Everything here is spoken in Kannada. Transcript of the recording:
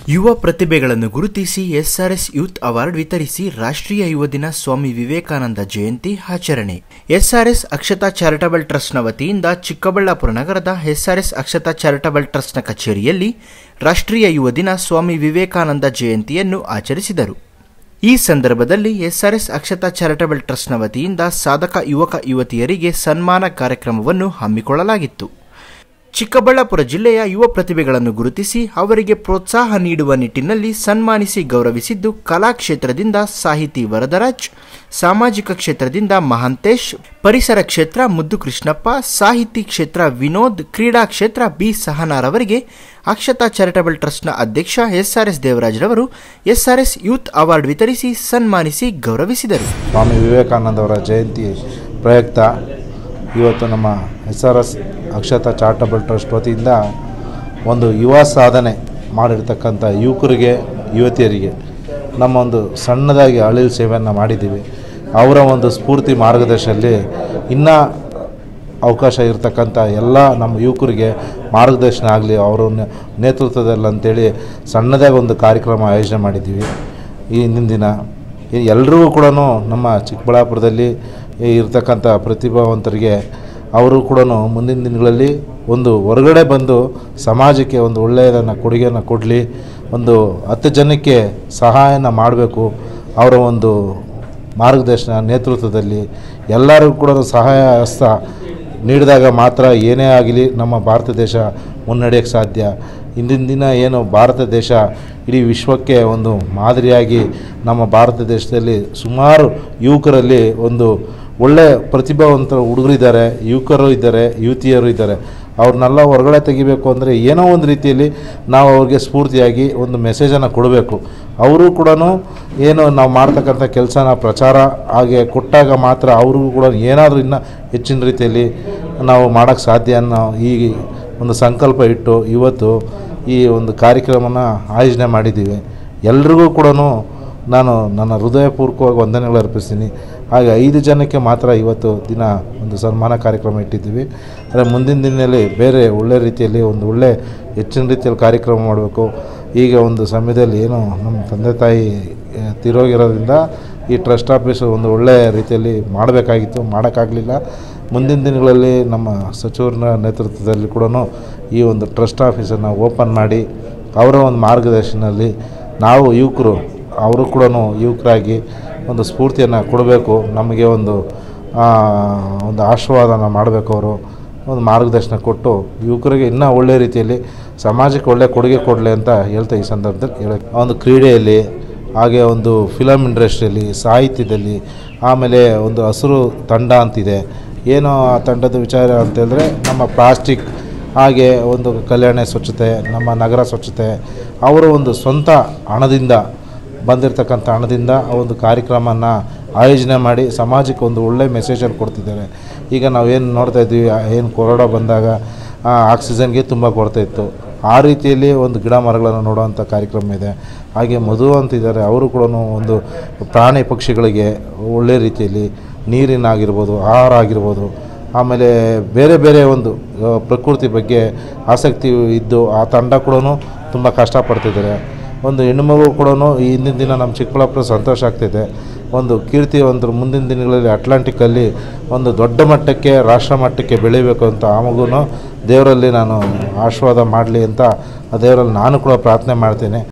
ಯುವ ಪ್ರತಿಭೆಗಳನ್ನು ಗುರುತಿಸಿ ಎಸ್ಆರ್ಎಸ್ ಯೂತ್ ಅವಾರ್ಡ್ ವಿತರಿಸಿ ರಾಷ್ಟ್ರೀಯ ಯುವ ದಿನ ಸ್ವಾಮಿ ವಿವೇಕಾನಂದ ಜಯಂತಿ ಆಚರಣೆ ಎಸ್ಆರ್ಎಸ್ ಅಕ್ಷತಾ ಚಾರಿಟಬಲ್ ಟ್ರಸ್ಟ್ನ ವತಿಯಿಂದ ಚಿಕ್ಕಬಳ್ಳಾಪುರ ನಗರದ ಎಸ್ಆರ್ಎಸ್ ಅಕ್ಷತಾ ಚಾರಿಟಬಲ್ ಟ್ರಸ್ಟ್ನ ಕಚೇರಿಯಲ್ಲಿ ರಾಷ್ಟ್ರೀಯ ಯುವ ದಿನ ಸ್ವಾಮಿ ವಿವೇಕಾನಂದ ಜಯಂತಿಯನ್ನು ಆಚರಿಸಿದರು ಈ ಸಂದರ್ಭದಲ್ಲಿ ಎಸ್ಆರ್ಎಸ್ ಅಕ್ಷತಾ ಚಾರಿಟಬಲ್ ಟ್ರಸ್ಟ್ನ ವತಿಯಿಂದ ಸಾಧಕ ಯುವಕ ಯುವತಿಯರಿಗೆ ಸನ್ಮಾನ ಕಾರ್ಯಕ್ರಮವನ್ನು ಹಮ್ಮಿಕೊಳ್ಳಲಾಗಿತ್ತು ಚಿಕ್ಕಬಳ್ಳಾಪುರ ಜಿಲ್ಲೆಯ ಯುವ ಪ್ರತಿಭೆಗಳನ್ನು ಗುರುತಿಸಿ ಅವರಿಗೆ ಪ್ರೋತ್ಸಾಹ ನೀಡುವ ನಿಟ್ಟಿನಲ್ಲಿ ಸನ್ಮಾನಿಸಿ ಗೌರವಿಸಿದ್ದು ಕಲಾ ಕ್ಷೇತ್ರದಿಂದ ಸಾಹಿತಿ ವರದರಾಜ್ ಸಾಮಾಜಿಕ ಕ್ಷೇತ್ರದಿಂದ ಮಹಾಂತೇಶ್ ಪರಿಸರ ಕ್ಷೇತ್ರ ಮುದ್ದು ಕೃಷ್ಣಪ್ಪ ಸಾಹಿತಿ ಕ್ಷೇತ್ರ ವಿನೋದ್ ಕ್ರೀಡಾ ಕ್ಷೇತ್ರ ಬಿ ಸಹನಾರವರಿಗೆ ಅಕ್ಷತಾ ಚಾರಿಟಬಲ್ ಟ್ರಸ್ಟ್ನ ಅಧ್ಯಕ್ಷ ಎಸ್ಆರ್ಎಸ್ ದೇವರಾಜ್ರವರು ಎಸ್ಆರ್ಎಸ್ ಯೂತ್ ಅವಾರ್ಡ್ ವಿತರಿಸಿ ಸನ್ಮಾನಿಸಿ ಗೌರವಿಸಿದರು ಸ್ವಾಮಿ ವಿವೇಕಾನಂದ ಅವರ ಜಯಂತಿ ಪ್ರಯುಕ್ತ ಇವತ್ತು ನಮ್ಮ S R S Akshata charitable trust ವತಿಯಿಂದ ಒಂದು ಯುವ ಸಾಧನೆ ಮಾಡಿರ್ತಕ್ಕಂಥ ಯುವಕರಿಗೆ ಯುವತಿಯರಿಗೆ ನಮ್ಮ ಒಂದು ಸಣ್ಣದಾಗಿ ಅಳಿಲು ಸೇವೆಯನ್ನು ಮಾಡಿದ್ದೀವಿ ಅವರ ಒಂದು ಸ್ಫೂರ್ತಿ ಮಾರ್ಗದರ್ಶನದಲ್ಲಿ ಇನ್ನೂ ಅವಕಾಶ ಇರತಕ್ಕಂಥ ಎಲ್ಲ ನಮ್ಮ ಯುವಕರಿಗೆ ಮಾರ್ಗದರ್ಶನ ಆಗಲಿ ಅವರ ನೆ- ನೇತೃತ್ವದಲ್ಲಿ ಅಂತೇಳಿ ಸಣ್ಣದಾಗಿ ಒಂದು ಕಾರ್ಯಕ್ರಮ ಆಯೋಜನೆ ಮಾಡಿದ್ದೀವಿ ಈ ಹಿಂದಿನ ದಿನ ಈ ಎಲ್ರಿಗೂ ಕೂಡ ನಮ್ಮ ಚಿಕ್ಕಬಳ್ಳಾಪುರದಲ್ಲಿ ಇರ್ತಕ್ಕಂಥ ಪ್ರತಿಭಾವಂತರಿಗೆ ಅವರು ಕೂಡ ಮುಂದಿನ ದಿನಗಳಲ್ಲಿ ಒಂದು ಹೊರಗಡೆ ಬಂದು ಸಮಾಜಕ್ಕೆ ಒಂದು ಒಳ್ಳೆಯದನ್ನು ಕೊಡುಗೆಯನ್ನು ಕೊಡಲಿ ಒಂದು ಹತ್ತು ಜನಕ್ಕೆ ಸಹಾಯನ ಮಾಡಬೇಕು ಅವರ ಒಂದು ಮಾರ್ಗದರ್ಶನ ನೇತೃತ್ವದಲ್ಲಿ ಎಲ್ಲರಿಗೂ ಕೂಡ ಸಹಾಯ ಹಸ್ತ ನೀಡಿದಾಗ ಮಾತ್ರ ಏನೇ ಆಗಲಿ ನಮ್ಮ ಭಾರತ ದೇಶ ಮುನ್ನಡೆಯೋಕ್ಕೆ ಸಾಧ್ಯ ಇಂದಿನ ದಿನ ಏನು ಭಾರತ ದೇಶ ಇಡೀ ವಿಶ್ವಕ್ಕೆ ಒಂದು ಮಾದರಿಯಾಗಿ ನಮ್ಮ ಭಾರತ ದೇಶದಲ್ಲಿ ಸುಮಾರು ಯುವಕರಲ್ಲಿ ಒಂದು ಒಳ್ಳೆ ಪ್ರತಿಭಾವಂತ ಹುಡುಗರಿದ್ದಾರೆ ಯುವಕರು ಇದ್ದಾರೆ ಯುವತಿಯರು ಇದ್ದಾರೆ ಅವ್ರನ್ನೆಲ್ಲ ಹೊರಗಡೆ ತೆಗಿಬೇಕು ಅಂದರೆ ಏನೋ ಒಂದು ರೀತಿಯಲ್ಲಿ ನಾವು ಅವ್ರಿಗೆ ಸ್ಫೂರ್ತಿಯಾಗಿ ಒಂದು ಮೆಸೇಜನ್ನು ಕೊಡಬೇಕು ಅವರು ಕೂಡ ಏನು ನಾವು ಮಾಡ್ತಕ್ಕಂಥ ಕೆಲಸನ ಪ್ರಚಾರ ಹಾಗೆ ಕೊಟ್ಟಾಗ ಮಾತ್ರ ಅವ್ರಿಗೂ ಕೂಡ ಏನಾದರೂ ಇನ್ನೂ ಹೆಚ್ಚಿನ ರೀತಿಯಲ್ಲಿ ನಾವು ಮಾಡೋಕ್ಕೆ ಸಾಧ್ಯ ಅನ್ನೋ ಈ ಒಂದು ಸಂಕಲ್ಪ ಇಟ್ಟು ಇವತ್ತು ಈ ಒಂದು ಕಾರ್ಯಕ್ರಮನ ಆಯೋಜನೆ ಮಾಡಿದ್ದೀವಿ ಎಲ್ರಿಗೂ ಕೂಡ ನಾನು ನನ್ನ ಹೃದಯಪೂರ್ವಕವಾಗಿ ವಂದನೆಗಳು ಅರ್ಪಿಸ್ತೀನಿ ಹಾಗೆ ಐದು ಜನಕ್ಕೆ ಮಾತ್ರ ಇವತ್ತು ದಿನ ಒಂದು ಸನ್ಮಾನ ಕಾರ್ಯಕ್ರಮ ಇಟ್ಟಿದ್ದೀವಿ ಆದರೆ ಮುಂದಿನ ದಿನದಲ್ಲಿ ಬೇರೆ ಒಳ್ಳೆ ರೀತಿಯಲ್ಲಿ ಒಂದು ಒಳ್ಳೆ ಹೆಚ್ಚಿನ ರೀತಿಯಲ್ಲಿ ಕಾರ್ಯಕ್ರಮ ಮಾಡಬೇಕು ಈಗ ಒಂದು ಸಮಯದಲ್ಲಿ ಏನು ನಮ್ಮ ತಂದೆ ತಾಯಿ ಆ, ತೀರೋಗಿರೋದ್ರಿಂದ ಈ ಟ್ರಸ್ಟ್ ಆಫೀಸು ಒಂದು ಒಳ್ಳೆಯ ರೀತಿಯಲ್ಲಿ ಮಾಡಬೇಕಾಗಿತ್ತು ಮಾಡೋಕ್ಕಾಗಲಿಲ್ಲ ಮುಂದಿನ ದಿನಗಳಲ್ಲಿ ನಮ್ಮ ಸಚಿವರ ನೇತೃತ್ವದಲ್ಲಿ ಕೂಡ ಈ ಒಂದು ಟ್ರಸ್ಟ್ ಆಫೀಸನ್ನು ಓಪನ್ ಮಾಡಿ ಅವರ ಒಂದು ಮಾರ್ಗದರ್ಶನದಲ್ಲಿ ನಾವು ಯುವಕರು ಅವರು ಕೂಡ ಯುವಕರಾಗಿ ಒಂದು ಸ್ಫೂರ್ತಿಯನ್ನು ಕೊಡಬೇಕು ನಮಗೆ ಒಂದು ಆ, ಒಂದು ಆಶೀರ್ವಾದನ ಮಾಡಬೇಕು ಅವರು ಒಂದು ಮಾರ್ಗದರ್ಶನ ಕೊಟ್ಟು ಯುವಕರಿಗೆ ಇನ್ನೂ ಒಳ್ಳೆಯ ರೀತಿಯಲ್ಲಿ ಸಮಾಜಕ್ಕೆ ಒಳ್ಳೆಯ ಕೊಡುಗೆ ಕೊಡಲಿ ಅಂತ ಹೇಳ್ತಾ ಈ ಸಂದರ್ಭದಲ್ಲಿ ಹೇಳಕ್ಕೆ ಒಂದು ಕ್ರೀಡೆಯಲ್ಲಿ ಹಾಗೆ ಒಂದು ಫಿಲಮ್ ಇಂಡಸ್ಟ್ರಿಯಲ್ಲಿ ಸಾಹಿತ್ಯದಲ್ಲಿ ಆಮೇಲೆ ಒಂದು ಹಸಿರು ತಂಡ ಅಂತಿದೆ ಏನು ಆ ತಂಡದ ವಿಚಾರ ಅಂತಂದರೆ ನಮ್ಮ ಪ್ಲಾಸ್ಟಿಕ್ ಹಾಗೆ ಒಂದು ಕಲ್ಯಾಣ ಸ್ವಚ್ಛತೆ ನಮ್ಮ ನಗರ ಸ್ವಚ್ಛತೆ ಅವರ ಒಂದು ಸ್ವಂತ ಹಣದಿಂದ ಬಂದಿರತಕ್ಕಂಥ ಹಣದಿಂದ ಆ ಒಂದು ಕಾರ್ಯಕ್ರಮನ ಆಯೋಜನೆ ಮಾಡಿ ಸಮಾಜಕ್ಕೆ ಒಂದು ಒಳ್ಳೆಯ ಮೆಸೇಜನ್ನು ಕೊಡ್ತಿದ್ದಾರೆ ಈಗ ನಾವೇನು ನೋಡ್ತಾ ಇದ್ವಿ ಏನು ಕೊರೋನಾ ಬಂದಾಗ ಆ, ಆಕ್ಸಿಜನ್ಗೆ ತುಂಬ ಕೊರತೆ ಇತ್ತು ಆ ರೀತಿಯಲ್ಲಿ ಒಂದು ಗಿಡ ಮರಗಳನ್ನು ನೋಡುವಂಥ ಕಾರ್ಯಕ್ರಮ ಇದೆ ಹಾಗೆ ಮಧು ಅಂತಿದ್ದಾರೆ ಅವರು ಕೂಡ ಒಂದು ಪ್ರಾಣಿ ಪಕ್ಷಿಗಳಿಗೆ ಒಳ್ಳೆಯ ರೀತಿಯಲ್ಲಿ ನೀರಿನಾಗಿರ್ಬೋದು ಆಹಾರ ಆಗಿರ್ಬೋದು ಆಮೇಲೆ ಬೇರೆ ಬೇರೆ ಒಂದು ಆ, ಪ್ರಕೃತಿ ಬಗ್ಗೆ ಆಸಕ್ತಿ ಇದ್ದು ಆ ತಂಡ ಕೂಡ ತುಂಬ ಕಷ್ಟಪಡ್ತಿದ್ದಾರೆ ಒಂದು ಹೆಣ್ಣುಮಗು ಕೂಡ ಈ ಹಿಂದಿನ ದಿನ ನಮ್ಮ ಚಿಕ್ಕಬಳ್ಳಾಪುರ ಸಂತೋಷ ಆಗ್ತಿದೆ ಒಂದು ಕೀರ್ತಿ ಒಂದು ಮುಂದಿನ ದಿನಗಳಲ್ಲಿ ಅಟ್ಲಾಂಟಿಕ್ಕಲ್ಲಿ ಒಂದು ದೊಡ್ಡ ಮಟ್ಟಕ್ಕೆ ರಾಷ್ಟ್ರ ಮಟ್ಟಕ್ಕೆ ಬೆಳಿಬೇಕು ಅಂತ ಆ ಮಗುನು ದೇವರಲ್ಲಿ ನಾನು ಆಶೀರ್ವಾದ ಮಾಡಲಿ ಅಂತ ಆ ದೇವರಲ್ಲಿ ನಾನು ಕೂಡ ಪ್ರಾರ್ಥನೆ ಮಾಡ್ತೀನಿ